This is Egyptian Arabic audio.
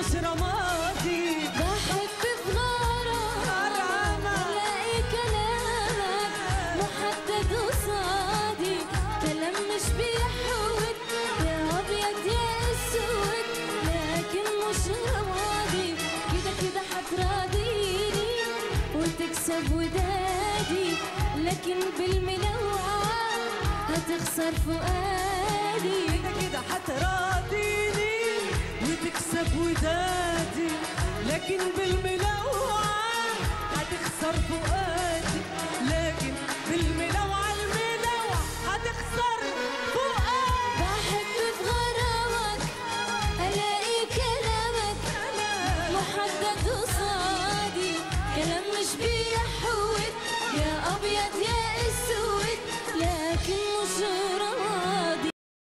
مش رمادي بحب في غرامك غرامة. الاقي كلامك محدد قصادي كلام مش بيحود يا ابيض يا اسود لكن مش راضي كده كده هتراضيني وتكسب ودادي لكن بالمنوعة هتخسر فؤادي كده كده هتراضيني وتكسب ودادي لكن بالملوعة هتخسر فؤادي لكن بالملوعة الملوعة هتخسر فؤادي بحب في غرامك الاقي كلامك محدد قصادي كلام مش بيحود يا ابيض يا اسود لكن مش